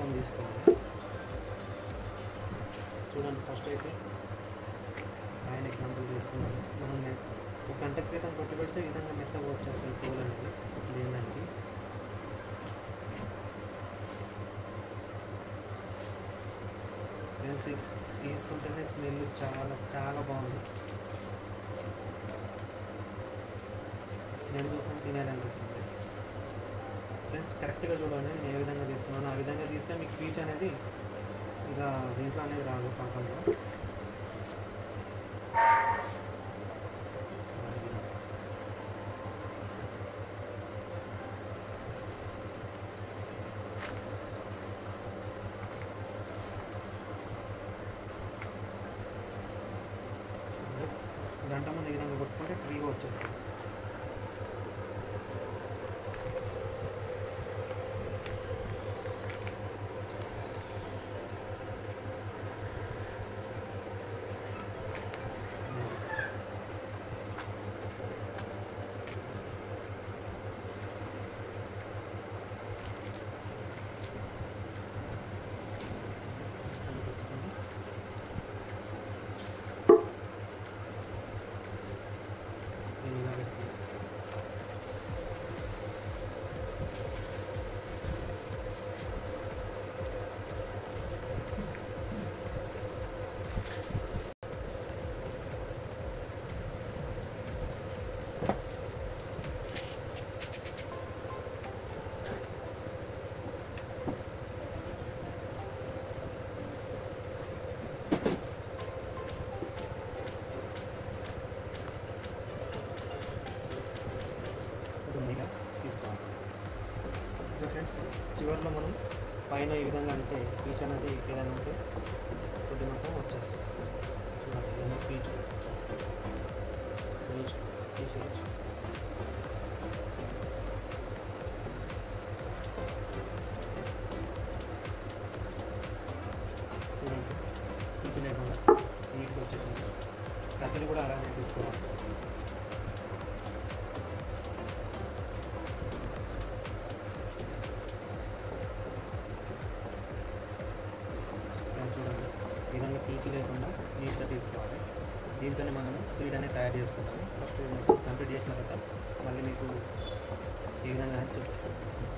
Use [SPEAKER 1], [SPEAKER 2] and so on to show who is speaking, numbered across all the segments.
[SPEAKER 1] మొత్తం తీసుకోవాలి చూడండి ఫస్ట్ అయితే ఆయన ఎగ్జాంపుల్ తీసుకున్నాను మనం మె- ఒక గంట క్రితం కొట్టి పెడితే ఈ విధంగా మెత్తగా వచ్చేస్తుంది తోలు అనేది దీని దానికి ఫ్రెండ్స్ ఇది తీస్తుంటేనే స్మెల్ చాలా చాలా బాగుంది స్మెల్ చూసాను తినేయాలనిపిస్తుంది ఫ్రెండ్స్ కరెక్ట్గా చూడండి నేను ఏ విధంగా తీస్తున్నాను ఆ విధంగా తీస్తే మీకు పీచ్ అనేది ఇక దీంట్లో అనేది రాదు పాకంలో గంట ముందు ఈ విధంగా కొట్టుకుంటే ఫ్రీగా వచ్చేస్తుంది ఇలా పెట్టి కొంచెం తీసుకోవాలి ఇంకా ఫ్రెండ్స్ చివరిలో మనం పైన ఈ విధంగా అంటే పీచ్ అనేది ఏదైనా ఉంటే కొద్ది మొత్తం వచ్చేస్తుంది చూడండి ఇదన్నీ పీచ్ పీచ్ తీసేయచ్చు చూడండి పీచ్ లేకుండా నీట్గా వచ్చేసింది కత్తిని కూడా అలాగే తీసుకోవాలి ఫ్రెండ్స్ చూడండి ఈ విధంగా పీచు లేకుండా నీట్గా తీసుకోవాలి దీంతోనే మనం సీడ్ అనేది తయారు చేసుకుంటాము ఫస్ట్ మొత్తం కంప్లీట్ చేసిన తర్వాత మళ్ళీ మీకు ఈ విధంగా అనేది చూపిస్తాను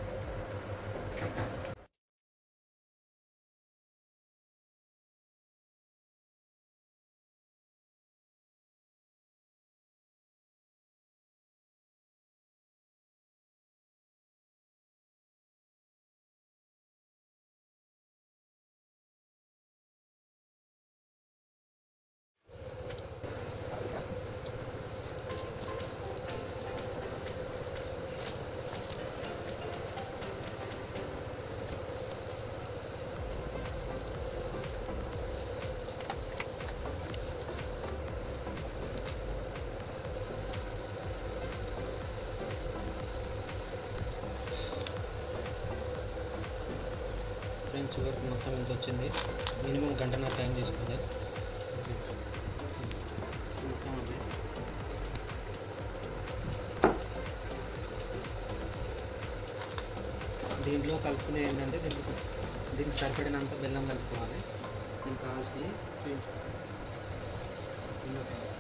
[SPEAKER 1] ఫ్రెండ్స్ వరకు మొత్తం ఇంత వచ్చింది మినిమం గంటన్నర టైం తీసుకుంది మొత్తం అది దీంట్లో కలుపుకునే ఏంటంటే దీనికి స- దీనికి సరిపడినంత బెల్లం కలుపుకోవాలి దీనికి కావాల్సినవి చూపించు